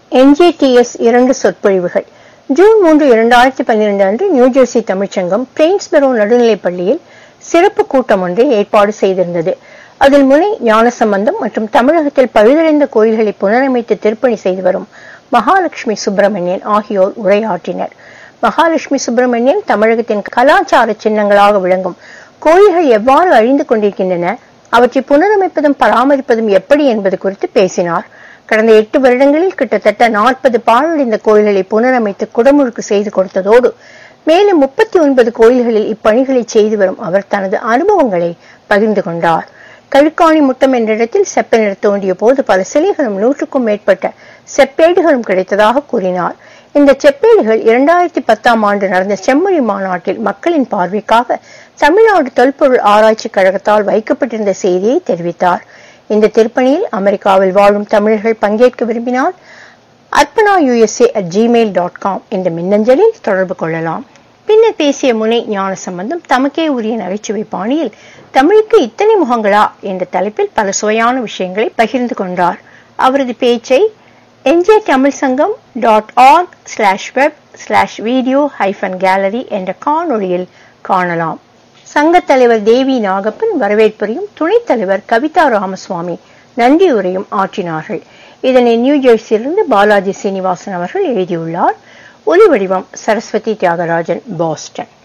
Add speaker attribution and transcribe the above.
Speaker 1: என்ஜேடிஎஸ் இரண்டு சொற்பொழிவுகள் ஜூன் மூன்று இரண்டாயிரத்தி பன்னிரண்டு அன்று நியூஜெர்சி தமிழ்ச்சங்கம் பிரெயின்ஸ்பெரோ நடுநிலைப் பள்ளியில் சிறப்பு கூட்டம் ஒன்றை ஏற்பாடு செய்திருந்தது அதில் முனை ஞானசம்பந்தம் மற்றும் தமிழகத்தில் பழுதடைந்த கோயில்களை புனரமைத்து திருப்பணி செய்து வரும் மகாலட்சுமி சுப்பிரமணியன் ஆகியோர் உரையாற்றினர் மகாலட்சுமி சுப்பிரமணியன் தமிழகத்தின் கலாச்சார சின்னங்களாக விளங்கும் கோயில்கள் எவ்வாறு அழிந்து கொண்டிருக்கின்றன அவற்றை புனரமைப்பதும் பராமரிப்பதும் எப்படி என்பது குறித்து பேசினார் கடந்த எட்டு வருடங்களில் கிட்டத்தட்ட நாற்பது பாழடைந்த கோயில்களை புனரமைத்து குடமுழுக்கு செய்து கொடுத்ததோடு மேலும் முப்பத்தி ஒன்பது கோயில்களில் இப்பணிகளை செய்து வரும் அவர் தனது அனுபவங்களை பகிர்ந்து கொண்டார் கழுக்காணி முட்டம் என்ற இடத்தில் செப்பனிடத் தோண்டிய போது பல சிலைகளும் நூற்றுக்கும் மேற்பட்ட செப்பேடுகளும் கிடைத்ததாக கூறினார் இந்த செப்பேடுகள் இரண்டாயிரத்தி பத்தாம் ஆண்டு நடந்த செம்மொழி மாநாட்டில் மக்களின் பார்வைக்காக தமிழ்நாடு தொல்பொருள் ஆராய்ச்சி கழகத்தால் வைக்கப்பட்டிருந்த செய்தியை தெரிவித்தார் இந்த திருப்பணியில் அமெரிக்காவில் வாழும் தமிழர்கள் பங்கேற்க விரும்பினால் Arpana USA at Gmail dot com என்ற மின்னஞ்சலில் தொடர்பு கொள்ளலாம் பின்னர் பேசிய முனை ஞான சம்பந்தம் தமக்கே உரிய நகைச்சுவை பாணியில் தமிழுக்கு இத்தனை முகங்களா என்ற தலைப்பில் பல சுவையான விஷயங்களை பகிர்ந்து கொண்டார் அவரது பேச்சை NJ Tamil Sangam dot org slash web slash video hyphen gallery என்ற காணொளியில் காணலாம் சங்கத் தலைவர் தேவி நாகப்பன் வரவேற்புரையும் துணைத் தலைவர் கவிதா ராமசுவாமி நன்றியுரையும் ஆற்றினார்கள் இதனை நியூ ஜெர்சியிலிருந்து பாலாஜி சீனிவாசன் அவர்கள் எழுதியுள்ளார் ஒலி வடிவம் சரஸ்வதி தியாகராஜன் பாஸ்டன்